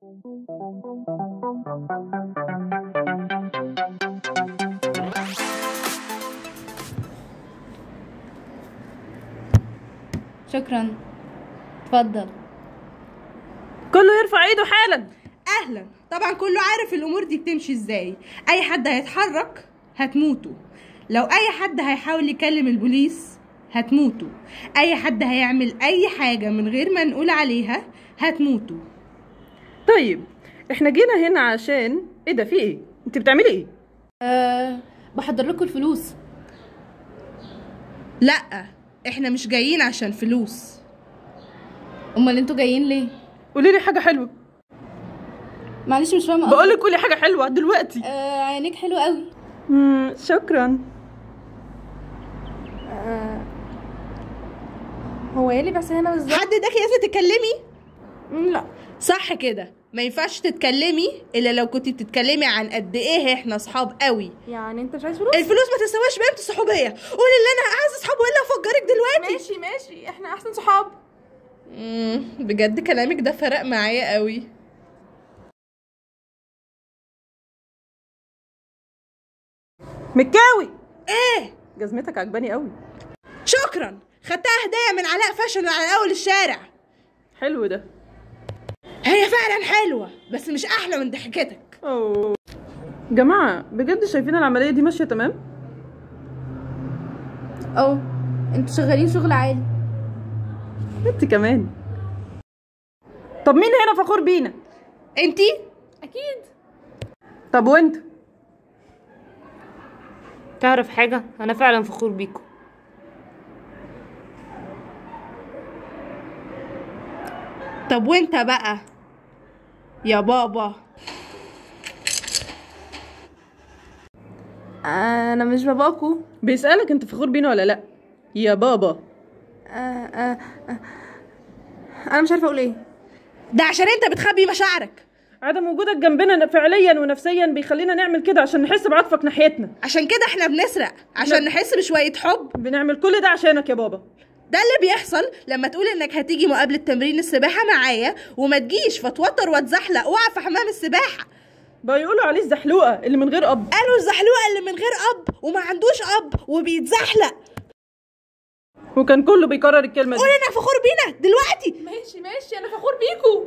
شكرا اتفضل كله يرفع ايده حالا اهلا طبعا كله عارف الامور دي بتمشي ازاي اي حد هيتحرك هتموتوا لو اي حد هيحاول يكلم البوليس هتموتوا اي حد هيعمل اي حاجه من غير ما نقول عليها هتموتوا طيب احنا جينا هنا عشان ايه ده في ايه انت بتعملي ايه أه بحضر لكم الفلوس لا احنا مش جايين عشان فلوس امال انتوا جايين ليه قولي لي حاجه حلوه معلش مش فاهمه بقول لك قولي حاجه حلوه دلوقتي أه عينيك حلوه قوي امم شكرا هو ايه اللي بيحصل هنا بالظبط حد اداكي اذن تتكلمي لا صح كده ما ينفعش تتكلمي الا لو كنت بتتكلمي عن قد ايه احنا صحاب قوي يعني انت مش عايز فلوس الفلوس ما تسواش بقيمه الصحوبيه قولي اللي انا اعز صحاب والا افجرك دلوقتي ماشي ماشي احنا احسن صحاب مم، بجد كلامك ده فرق معايا قوي مكاوي ايه جزمتك عجباني قوي شكرا خدتها هديه من علاء فاشن على اول الشارع حلو ده هي فعلا حلوه بس مش احلى من ضحكتك اوه جماعه بجد شايفين العمليه دي ماشيه تمام اه انتوا شغالين شغل عالي انت كمان طب مين هنا فخور بينا انتي اكيد طب وانت تعرف حاجة أنا فعلا فخور بيكم طب وانت بقى يا بابا انا مش باباكو بيسألك انت فخور بينا ولا لا يا بابا انا مش عارفه اقول ايه ده عشان انت بتخبي مشاعرك عدم وجودك جنبنا فعليا ونفسيا بيخلينا نعمل كده عشان نحس بعطفك ناحيتنا عشان كده احنا بنسرق عشان نحس بشويه حب بنعمل كل ده عشانك يا بابا ده اللي بيحصل لما تقول انك هتيجي مقابله تمرين السباحه معايا وما تجيش فتوتر واتزحلق واقع في حمام السباحه بقى يقولوا عليه الزحلوقه اللي من غير اب قالوا الزحلوقه اللي من غير اب وما عندوش اب وبيتزحلق وكان كله بيكرر الكلمه دي قول انك فخور بينا دلوقتي ماشي ماشي انا فخور بيكو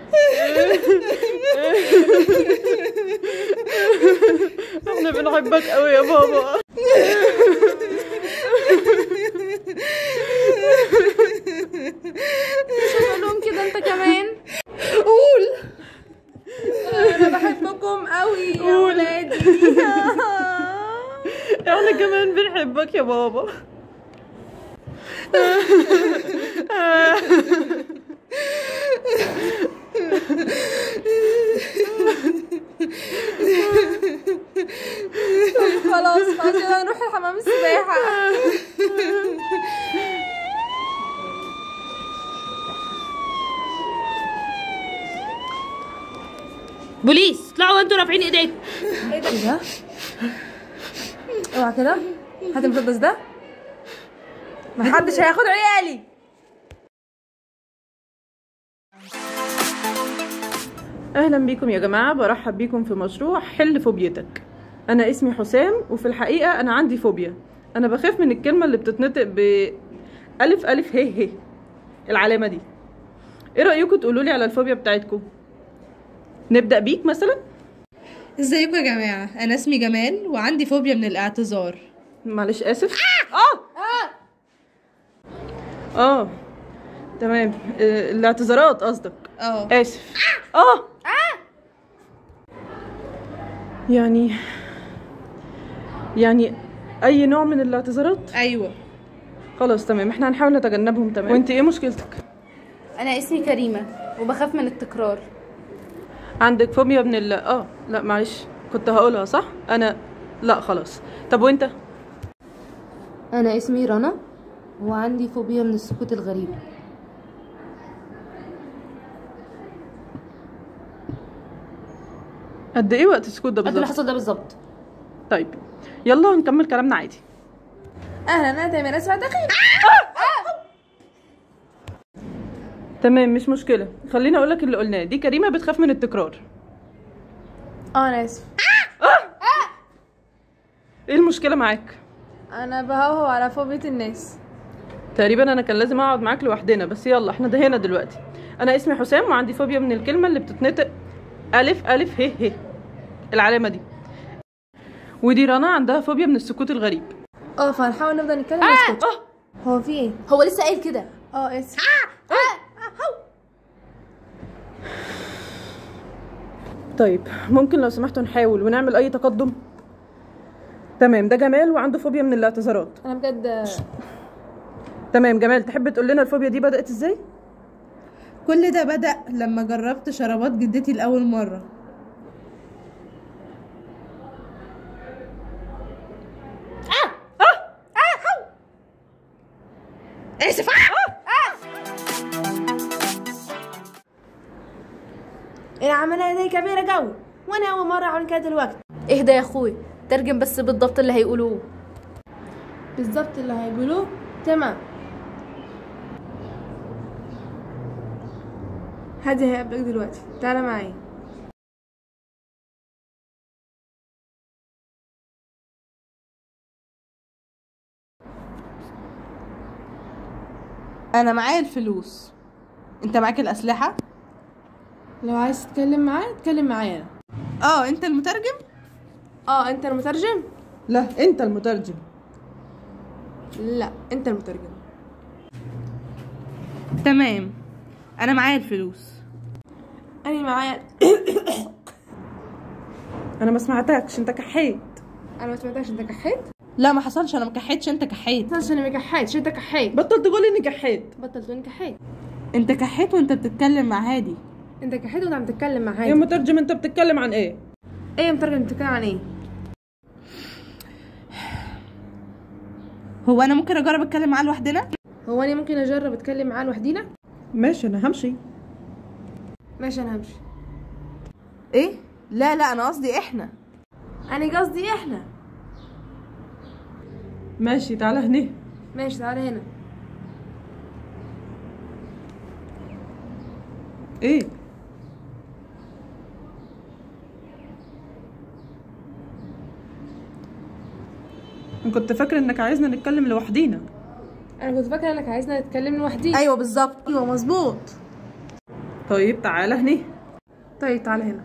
احنا بنحبك قوي يا بابا قول لهم كده انت كمان قول انا بحبكم قوي يا قول. ولادي احنا كمان بنحبك يا بابا خلاص خلاص يلا نروح الحمام السباحه بوليس اطلعوا وانتوا رافعين ايديكم ايه ده اوعى كده هات المسدس ده محدش هياخد عيالي اهلا بيكم يا جماعه برحب بيكم في مشروع حل فوبيتك انا اسمي حسام وفي الحقيقه انا عندي فوبيا انا بخاف من الكلمه اللي بتتنطق ب الف الف ه ه العلامه دي ايه رايكم تقولوا لي على الفوبيا بتاعتكم نبدا بيك مثلا ازيكم يا جماعه انا اسمي جمال وعندي فوبيا من الاعتذار معلش اسف اه اه تمام آه، الاعتذارات قصدك اه اسف اه يعني يعني اي نوع من الاعتذارات ايوه خلاص تمام احنا هنحاول نتجنبهم تمام وانت ايه مشكلتك انا اسمي كريمه وبخاف من التكرار عندك فوبيا من ال اه لا معلش كنت هقولها صح انا لا خلاص طب وانت انا اسمي رنا وعندي فوبيا من السكوت الغريب قد ايه وقت السكوت ده قد اللي بالظبط حصل ده بالظبط طيب يلا نكمل كلامنا عادي اهلا انا تامر اسمع دقيق تمام مش مشكله خليني اقول لك اللي قلناه دي كريمه بتخاف من التكرار اه انا اسف ايه المشكله معاك انا بهوهو على فوبيا الناس تقريبا انا كان لازم اقعد معاك لوحدنا بس يلا احنا ده هنا دلوقتي انا اسمي حسام وعندي فوبيا من الكلمه اللي بتتنطق الف الف ه ه العلامه دي ودي رنا عندها فوبيا من السكوت الغريب اه فهنحاول نفضل نتكلم ونسكت هو في ايه هو لسه قايل كده اه اسف طيب ممكن لو سمحتوا نحاول ونعمل اي تقدم تمام ده جمال وعنده فوبيا من الاعتذارات انا بجد تمام جمال تحب تقول لنا الفوبيا دي بدات ازاي كل ده بدأ لما جربت شرابات جدتي لأول مرة اسف العملية دي كبيرة جو وانا اول مرة اعمل كده دلوقتي اهدى يا اخوي ترجم بس بالضبط اللي هيقولوه بالظبط اللي هيقولوه تمام هادي هيقابلك دلوقتي تعالى معايا أنا معايا الفلوس أنت معاك الأسلحة؟ لو عايز تتكلم معايا اتكلم معايا انا اه أنت المترجم؟ اه انت المترجم لا انت المترجم لا انت المترجم تمام أنا معايا الفلوس انا معايا انا ما سمعتكش انت كحيت انا ما سمعتكش انت كحيت لا ما حصلش أنا ما كحيتش أنت كحيت ما انا ما كحيتش انت كحيت بطل تقول اني كحيت بطل تقول كحيت أنت كحيت وأنت بتتكلم مع هادي انت كحيت وانت عم تتكلم مع يا هادي مترجم انت بتتكلم عن ايه ايه يا مترجم بتتكلم عن ايه هو أنا ممكن أجرب أتكلم معاه لوحدنا؟ هو انا ممكن اجرب اتكلم معاه لوحدينا ماشي انا همشي ماشي انا همشي إيه؟ لا لا أنا قصدي إحنا انا قصدي احنا ماشي تعالى هنا ماشي تعالى هنا ايه أنا كنت فاكره انك عايزنا نتكلم لوحدينا انا كنت فاكره انك عايزنا نتكلم لوحدينا أيوه بالظبط أيوه مظبوط طيب تعالى هنا طيب تعالى هنا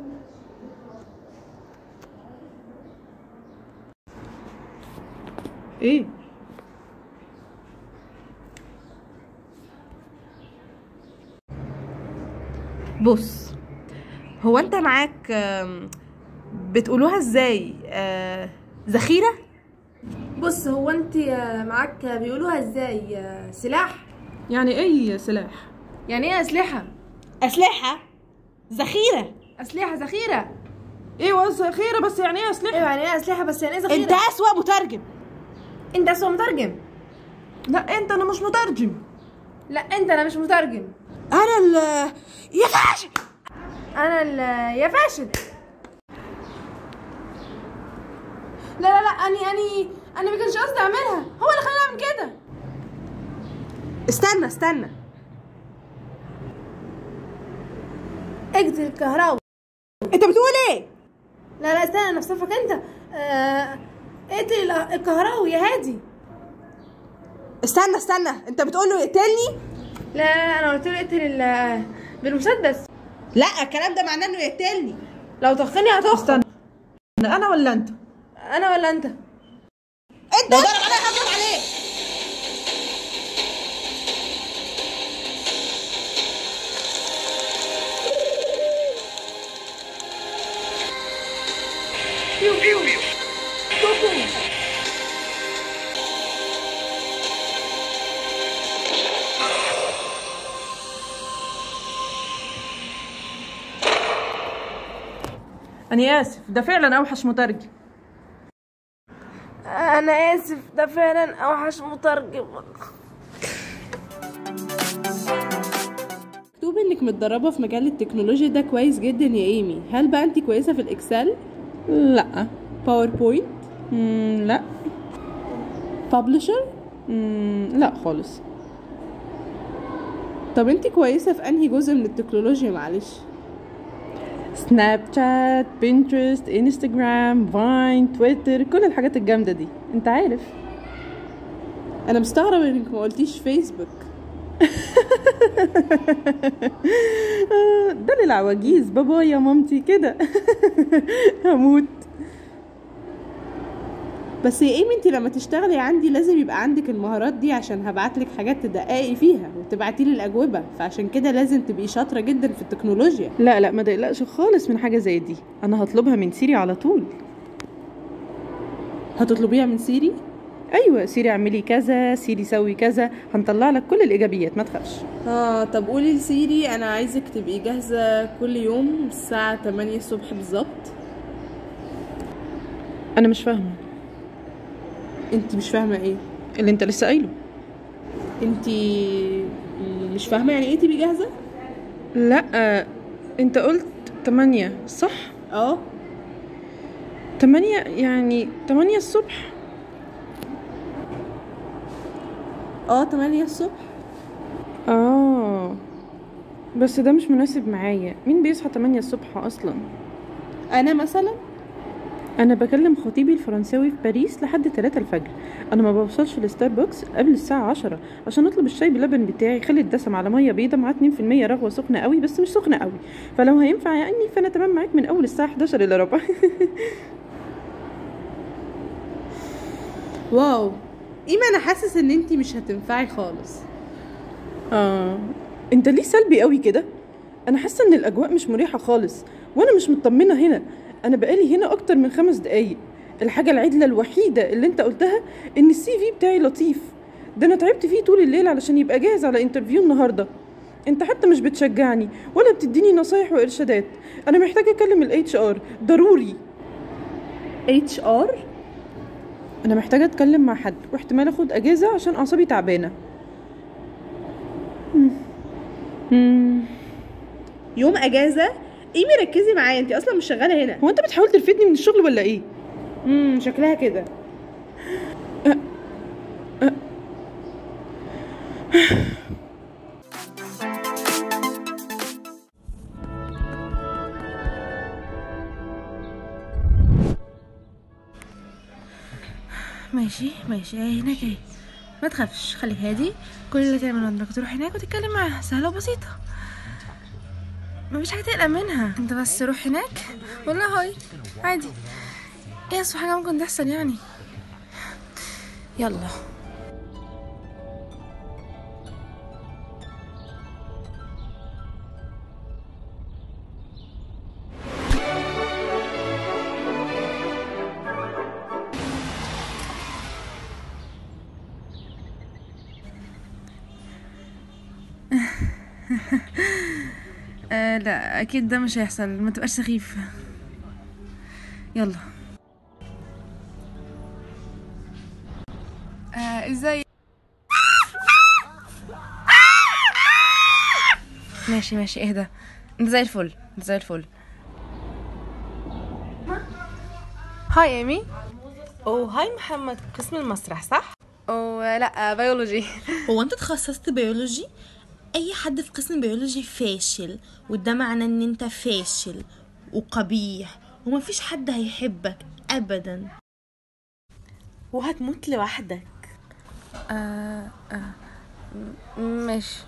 ايه بص هو انت معاك آم، بتقولوها ازاي آه، ذخيرة بص هو انت معاك بيقولوها ازاي سلاح يعني ايه سلاح يعني ايه اسلحه أسلحة ذخيرة اسلحه ذخيره ايوه ذخيره بس يعني ايه اسلحه ايوه يعني ايه اسلحه بس يعني ايه ذخيره انت أسوأ مترجم انت اسمه مترجم لا انت انا مش مترجم لا انت انا مش مترجم أنا ال يا فاشل انا ال يا فاشل لا لا لا اني اني انا ما كانش قصدي اعملها هو اللي خلاني اعمل كده استنى استنى اقتل الكهرباء انت بتقول ايه لا لا استنى انا في صفك انت آه، اقتل ال- الكهراوي يا هادي استنى استنى انت بتقول له يقتلني لا لا لا انا قلت له اقتل ال- بالمسدس لا الكلام ده معناه انه يقتلني لو طخني هتخ استنى انا ولا انت انا ولا انت انت لو ضرب عليا هضرب عليك انا اسف ده فعلا اوحش مترجم انا اسف ده فعلا اوحش مترجم مكتوب انك متدربة في مجال التكنولوجيا ده كويس جدا يا ايمي هل بقى انت كويسة في الاكسل لا باوربوينت مم لا بابلشر مم لا خالص طب انت كويسة في انهي جزء من التكنولوجيا معلش سناب شات بنترست انستجرام فاين تويتر كل الحاجات الجامده دي انت عارف انا مستغرب انك ما قلتيش فيسبوك آه، ده للعواجيز بابايا مامتي كده هموت بس يا ايمي انت لما تشتغلي عندي لازم يبقى عندك المهارات دي عشان هبعتلك حاجات تدققي فيها وتبعتي لي الاجوبه فعشان كده لازم تبقي شاطره جدا في التكنولوجيا لا لا ما تقلقش خالص من حاجه زي دي انا هطلبها من سيري على طول هتطلبيها من سيري ايوه سيري اعملي كذا سيري سوي كذا هنطلع لك كل الايجابيات ما تخافش اه طب قولي لسيري انا عايزك تبقي جاهزه كل يوم الساعه 8 الصبح بالظبط انا مش فاهمه انت مش فاهمه ايه اللي انت لسه قايله انت مش فاهمه يعني ايه تبقي جاهزه لا آه، انت قلت 8 صح اه 8 يعني 8 الصبح اه 8 الصبح اه بس ده مش مناسب معايا مين بيصحى 8 الصبح اصلا انا مثلا انا بكلم خطيبي الفرنساوي في باريس لحد 3 الفجر انا ما بوصلش لستاربكس قبل الساعه 10 عشان اطلب الشاي بلبن بتاعي خلي الدسم على ميه بيضه مع 2% رغوه سخنه قوي بس مش سخنه قوي فلو هينفع يعني فانا تمام معاك من اول الساعه 11 الا ربع واو ايما انا حاسس ان انت مش هتنفعي خالص اه انت ليه سلبي قوي كده انا حاسه ان الاجواء مش مريحه خالص وانا مش مطمنه هنا انا بقالي هنا اكتر من خمس دقايق الحاجه العدله الوحيده اللي انت قلتها ان السي في بتاعي لطيف ده انا تعبت فيه طول الليل علشان يبقى جاهز على انترفيو النهارده انت حتى مش بتشجعني ولا بتديني نصايح وارشادات انا محتاجه اكلم الاتش ار ضروري اتش ار انا محتاجه اتكلم مع حد واحتمال اخد اجازه عشان اعصابي تعبانه مم. مم. يوم اجازه ايمي ركزي معايا انت اصلا مش شغاله هنا هو انت بتحاول ترفدني من الشغل ولا ايه امم شكلها كده ماشي ماشي اهي هناك اهي ما تخافش خليك هادي كل اللي تعمله انك تروح هناك وتتكلم معاها سهلة وبسيطة مفيش حاجة تقلق منها انت بس روح هناك والله هاي عادي ايه اسوء حاجة ممكن تحصل يعني يلا آه لا اكيد ده مش هيحصل ما تبقاش سخيف يلا آه ازاي ماشي ماشي اهدى انت زي الفل انت زي الفل هاي ايمي اوه هاي محمد قسم المسرح صح؟ اوه لا بيولوجي هو انت تخصصت بيولوجي؟ اي حد في قسم بيولوجي فاشل وده معناه ان انت فاشل وقبيح ومفيش حد هيحبك ابدا وهتموت لوحدك آه آه م- ماشي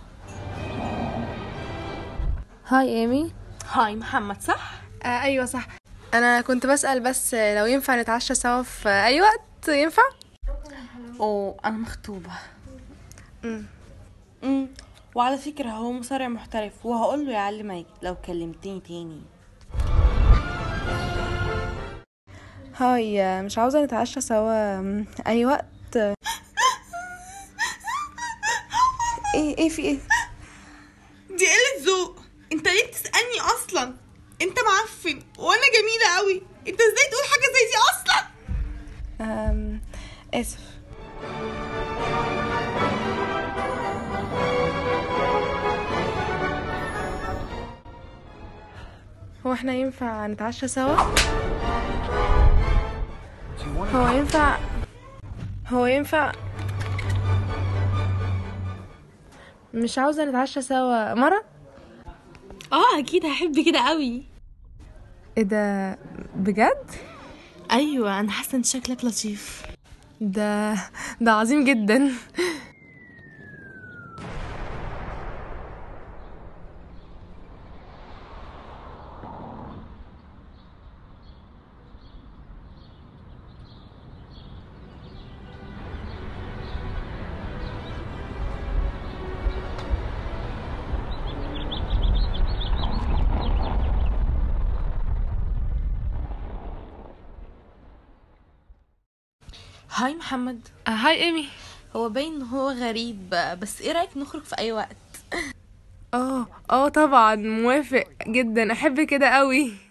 هاي ايمي هاي محمد صح؟ آه ايوه صح انا كنت بسأل بس لو ينفع نتعشى سوا في اي وقت ينفع اوه انا مخطوبة مم. امم وعلى فكرة هو مصارع محترف وهقول له يعلمك لو كلمتني تاني هاي آه، مش عاوزة نتعشى سوا م، اي وقت ايه ايه في ايه دي قلة ذوق انت ليه بتسألني اصلا انت معفن وانا جميلة قوي انت ازاي تقول حاجة زي دي اصلا أم، اسف هو احنا ينفع نتعشى سوا هو ينفع هو ينفع مش عاوزة نتعشى سوا مرة اه اكيد هحب كده قوي ايه ده بجد ايوه انا حاسه ان شكلك لطيف ده ده عظيم جدا هاي محمد آه، هاي ايمي هو باين ان هو غريب بس ايه رايك نخرج في اي وقت اه اه طبعا موافق جدا احب كده قوي